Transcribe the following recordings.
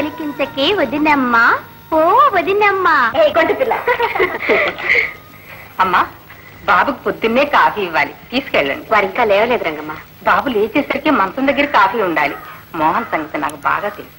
పలికించకే వదినమ్మా ఓ వదినమ్మా కొంటి పిల్ల అమ్మా బాబుకు పొద్దున్నే కాఫీ ఇవ్వాలి తీసుకెళ్ళండి వారు ఇంకా లేవలేదు రంగమ్మ బాబు లేచేసరికి మంచం దగ్గర కాఫీ ఉండాలి మోహన్ సంగతి నాకు బాగా తెలుసు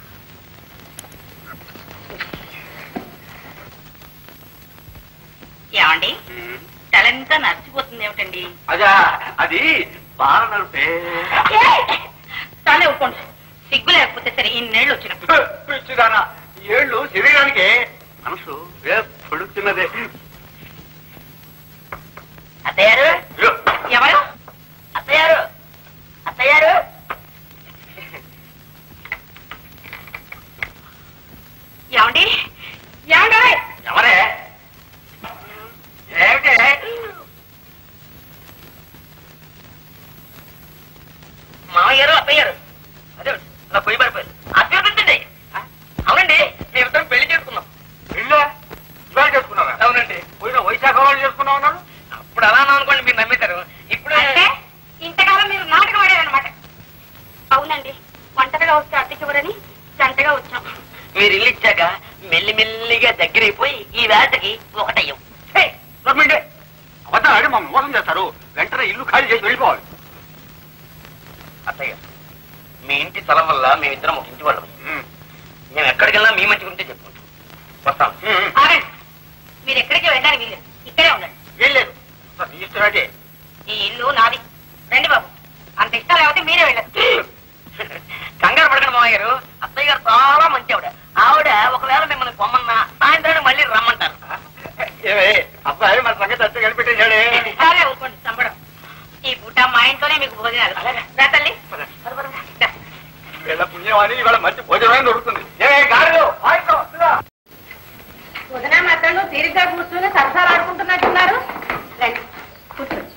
ఏమండి తలంతా నచ్చిపోతుంది ఏమిటండి అదా అది బాల నడిపే తానే ఒప్పుకోండి సిగ్గు లేకపోతే సరే ఇన్నేళ్ళు వచ్చినప్పుడు పిచ్చిదానా ఏళ్ళు శరీరానికే మనసు పొడుచున్నదే అత్తయ్యారు ఎవరు అత్తయ్యారు అత్తయ్యారు ఏమండి ఏమండి ఎవరే ఏమిటే మామయ్యారు అత్తయ్యారు అదే అలా పోయి పడిపోయారు అభ్యర్థించండి అవునండి మేమిద్దరం పెళ్లి చేసుకున్నాం ఇల్లు ఇవాళ చేసుకున్నావా అవునండి పోయిన వైశాఖ వాళ్ళు చేసుకున్నావు అన్నారు అప్పుడు అలా అన్నాం అనుకోండి మీరు నమ్మితారు ఇప్పుడు ఇంతకాలం మీరు నాటకం ఆడారనమాట అవునండి ఒంటరిగా వస్తే అద్దెకివ్వరని జంటగా వచ్చాం మీరు ఇల్లు ఇచ్చాక మెల్లి మెల్లిగా దగ్గరైపోయి ఈ వేటకి ఒకటయ్యాం గవర్నమెంటే అబద్ధాలు ఆడి మమ్మల్ని మోసం చేస్తారు వెంటనే ఇల్లు ఖాళీ చేసి వెళ్ళిపోవాలి అత్తయ్య మీ ఇంటి స్థలం వల్ల మేమిద్దరం ఒక ఇంటి వాళ్ళం ఉమ్. మేము ఎక్కడికి వెళ్ళినా మీ మంచి గురించే చెప్పుకుంటాం వస్తాం ఉమ్. మీరు ఎక్కడికి వెళ్ళడానికి వీలేదు ఇక్కడే ఉండండి ఏం లేదు నీ ఇష్టమైతే ఈ ఇల్లు నాది రండి బాబు అంత ఇష్టం లేకపోతే మీరే వెళ్ళండి కంగారు పడకండి మామయ్య గారు అత్తయ్య గారు చాలా మంచి ఆవిడ ఆవిడ ఒకవేళ మిమ్మల్ని పొమ్మన్నా సాయంత్రానికి మళ్ళీ రమ్మంటారు ఏమే అబ్బాయి మన సంగతి అత్త కనిపెట్టేశాడే సరే ఊరుకోండి చంపడం ఈ పూట మా ఇంట్లోనే మీకు భోజనాలు రా తల్లి రా. వీళ్ళ పుణ్యం అని ఇవాళ మంచి భోజనమే దొరుకుతుంది ఏమే గాడిలో వదిన మాత్రం తీరిగ్గా కూర్చుని సరసాలు ఆడుకుంటున్నట్టున్నారు రండి కూర్చోండి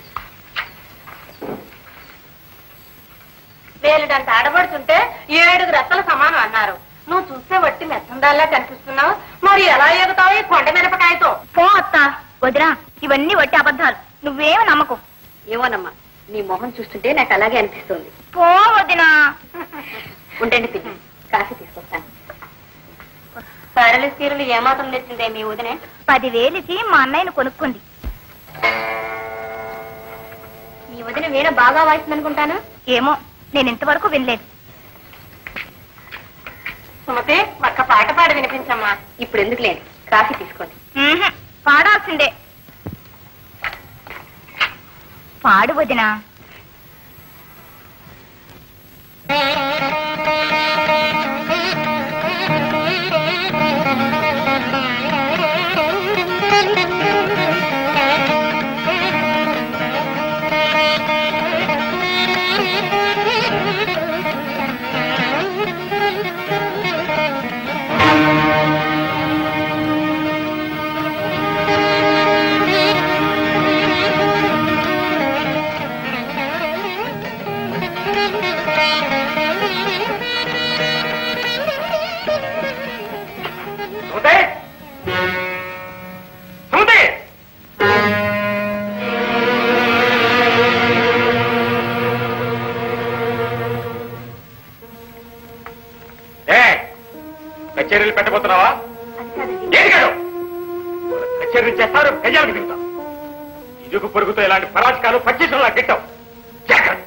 వేలుడంత ఆడబడుతుంటే ఏడుగు రెక్కల సమానం అన్నారు నువ్వు చూస్తే వట్టి మెత్తందాల్లా కనిపిస్తున్నావు మరి ఎలా ఎగుతావు ఈ కొండ మిరపకాయతో పో అత్త వదినా ఇవన్నీ వట్టి అబద్ధాలు నువ్వేమి నమ్మకం ఏమోనమ్మా నీ మొహం చూస్తుంటే నాకు అలాగే అనిపిస్తుంది పో వదినా ఉండండి పిన్ని కాఫీ తీసుకొస్తాను సరళ చీరలు ఏమాత్రం తెచ్చిందే మీ వదినే పదివేలిచి మా అన్నయ్యను కొనుక్కుంది నీ వదిన వీణ బాగా వాయిస్తుందనుకుంటాను ఏమో నేను ఇంతవరకు వినలేదు సుమతి ఒక్క పాట పాడి వినిపించమ్మా ఇప్పుడు ఎందుకు లేదు కాఫీ తీసుకోండి మ్మ్హ్. పాడాల్సిందే పాడు వదినా సుమతే సుమతే ఏ కచేరీలు పెట్టబోతున్నావా ఏది కాదు కచేరీలు చేస్తారు గజాలకు తింటాం ఇరుగు పొరుగుతో ఇలాంటి పరాజకాలు పచ్చిసంలా గిట్టావు జాగ్రత్త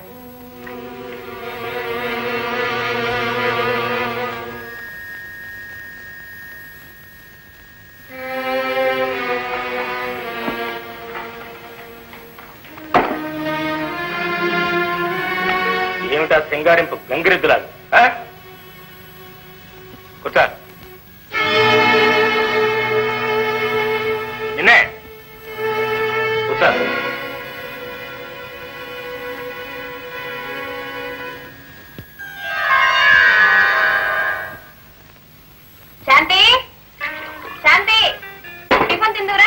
ఏమిటా సింగారింపు గంగిరెద్దులాగా ఆ? కూర్చో నిన్నే కూర్చో శాంతి శాంతి టిఫిన్ తిందురా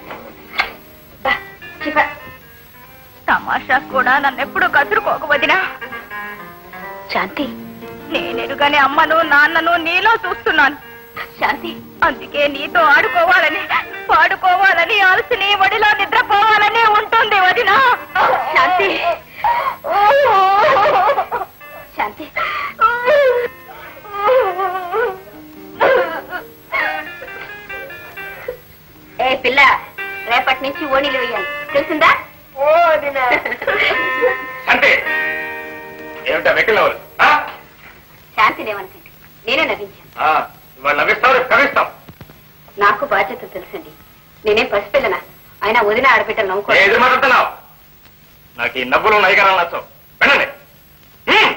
టిఫిన్ తమాషా కూడా నన్ను ఎప్పుడు కసురుకోక వదినా శాంతి నేనెరుగని అమ్మను నాన్నను నీలో చూస్తున్నాను శాంతి అందుకే నీతో ఆడుకోవాలని పాడుకోవాలని అలసిని ఒడిలో నిద్రపోవాలని ఉంటుంది వదినా శాంతి శాంతి పిల్ల రేపటి నుంచి ఓణీలు వేయాలి తెలిసిందా అంటే ఏమిటా వెకిల్ శాంతినేమనుకోండి నేనే నవ్వించాను ఇవాళ నవ్విస్తావు రేపు కవిస్తాం నాకు బాధ్యత తెలుసండి నేనేం పసిపిల్లనా అయినా వదిన ఆడబిడ్డలు నవ్వుకో ఎదురు మాట్లాడుతున్నావు నాకు ఈ నవ్వులు నైకరాలు నచ్చవు వెళ్ళండి హ్మ్.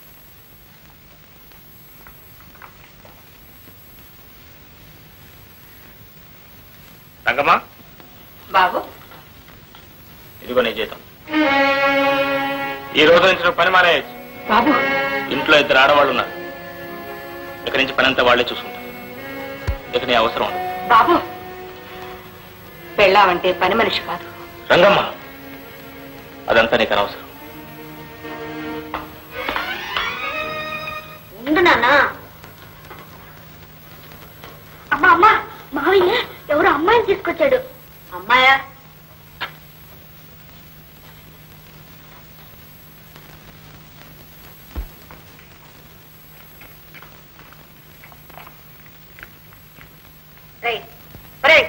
రంగమ్మా బాబు ఇదిగో నీ జీతం ఈ రోజు నుంచి నువ్వు పని మానేయచ్చు బాబు ఇంట్లో ఇద్దరు ఆడవాళ్ళు ఉన్నారు ఇక్కడి నుంచి పని అంతా వాళ్ళే చూసుకుంటారు ఇక నీ అవసరం ఉండదు బాబు పెళ్ళావంటే పని మనిషి కాదు రంగమ్మ అదంతా నీకు అనవసరం ఉండు నాన్న అమ్మా అమ్మా మావయ్య ఎవరు అమ్మాయిని తీసుకొచ్చాడు అమ్మాయా రేయ్, రేయ్,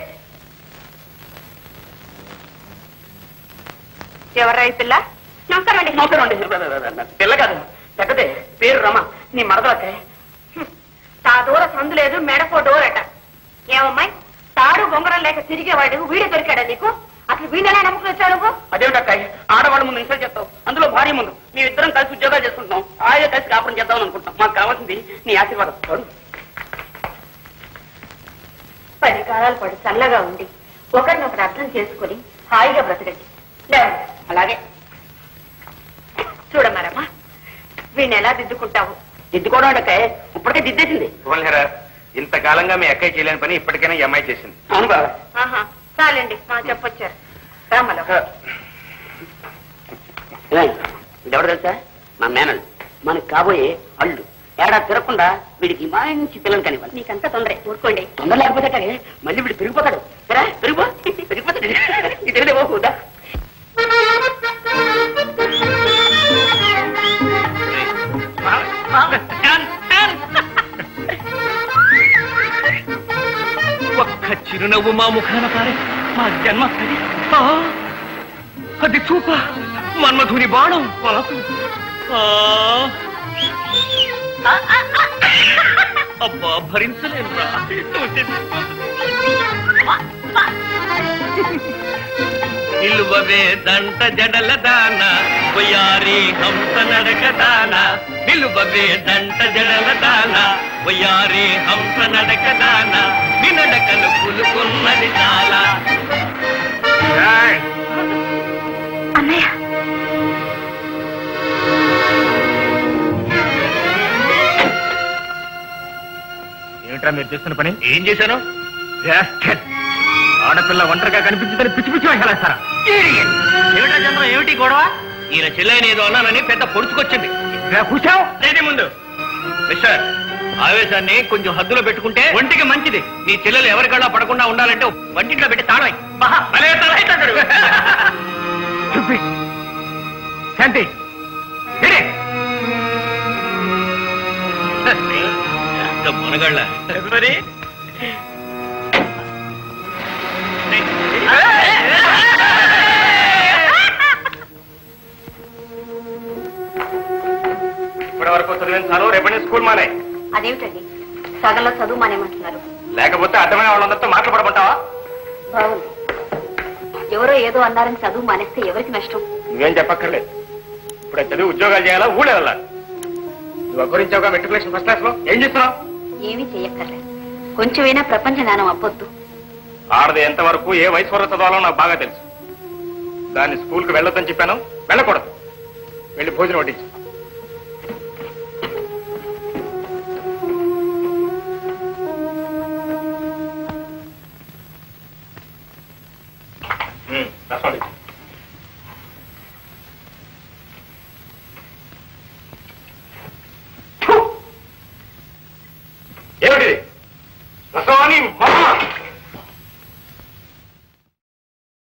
ఎవరా ఈ పిల్ల నమస్కారం అండి నమస్కారం అండి పిల్ల కాదు పెద్దదే పేరు రమ నీ మరదలకే తా దూర సందు లేదు మెడకో డోర్ అట ఏమమ్మాయి తాడు బొంగరం లేక తిరిగేవాడు వీడే దొరికాడా నీకు అసలు వీణెలా నమ్మకం వచ్చావు నువ్వు అదేమిటక్కాయ్ ఆడవాళ్ళ ముందు ఇన్సల్ట్ చేస్తావు అందులో భార్య ముందు మేమిద్దరం కలిసి ఉద్యోగాలు చేసుకుంటున్నాం ఆయే కలిసి కాపురం చేద్దాం అనుకుంటున్నాం మాకు కావాల్సింది నీ ఆశీర్వాదం చూడు. పది కాలాల పాటు చల్లగా ఉండి ఒకరినొకరు అర్థం చేసుకుని హాయిగా బ్రతకండి లేవండి. అలాగే చూడమ్మారమ్మా వీణ్ణి ఎలా దిద్దుకుంటావు దిద్దుకోవడం అంటే ఇప్పటికే దిద్దేసింది శుభంకరా ఇంతకాలంగా మీ అక్కయ్య చేయలేని పని ఇప్పటికైనా ఈ అమ్మాయి చేసింది అవును బాబా ఆహా చాలండి మా చెప్పొచ్చారు రామలో ఇదెవరు తెలుసా మా మేనల్ మనకు కాబోయే అల్లు ఏడా తిరగకుండా వీడికి మంచి పిల్లలు కనివ్వాలి నీకంతా తొందరే ఊరుకోండి తొందర లేకపోతే అట్టాగే, మళ్ళీ వీడు పెరిగిపోతాడు సరే పెరిగిపో పెరిగిపోతాడు ఇది తెలియదే పోదా ఒక్క చిరునవ్వు మా ముఖాన పారే మా జన్మ సరి ఆ, అది చూప మన్మధుని బాణం వలపు ఆ. అబ్బా భరించలేను రా నిలువవే దంట జడల దాన వయారి హంస నడక దాన నిలువవే దంట జడల దాన వయారి హంస నడక దాన వినడకలు పులుకున్నది చాలా అన్నయ్య ఏమిట్రా మీరు చేస్తున్న పని ఏం చేశాను రాస్కెల్. ఆడపిల్ల ఒంటరిగా కనిపించిందని పిచ్చి పిచ్చి వేషాలేస్తారా ఏమిటా చంద్రం ఏమిటి గొడవ ఈయన చెల్లైన ఏదో అన్నానని పెద్ద పొడుచుకొచ్చింది కూర్చావు లేదే ముందు మిస్టర్ ఆవేశాన్ని కొంచెం హద్దులో పెట్టుకుంటే ఒంటికి మంచిది నీ చెల్లెలు ఎవరి కళ్ళ పడకుండా ఉండాలంటే వంటింట్లో పెట్టి తాళం భలే తాళైతాడు శాంతి ఇడే. మనగళ్ళ మరి ఇప్పటి వరకు చదివిన చాలు రేపటి నుంచి స్కూల్ మానే అదేమిటండి సగంలో చదువు మానేమంటున్నారు లేకపోతే అర్థమైన వాళ్ళందరితో మాట్లాడమంటావా బాగుంది ఎవరో ఏదో అన్నారని చదువు మానేస్తే ఎవరికి నష్టం నువ్వేం చెప్పక్కర్లేదు ఇప్పుడు చదివి ఉద్యోగాలు చేయాలా ఊళ్ళో వెళ్ళాలి నువ్వు అఘోరించావుగా మెట్రికులేషన్ ఫస్ట్ క్లాస్ లో ఏం చేస్తున్నావు ఏమీ చెయ్యక్కర్లేదు కొంచెమైనా ప్రపంచ జ్ఞానం అప్పొద్దు ఆడది ఎంతవరకు ఏ వయసు వరకు చదవాలో నాకు బాగా తెలుసు దాన్ని స్కూల్కి వెళ్ళొద్దని చెప్పాను వెళ్ళకూడదు వెళ్ళి భోజనం వడ్డించు ఉమ్, రసం వడ్డించు. ఫు! ఏమిటిది రసం అని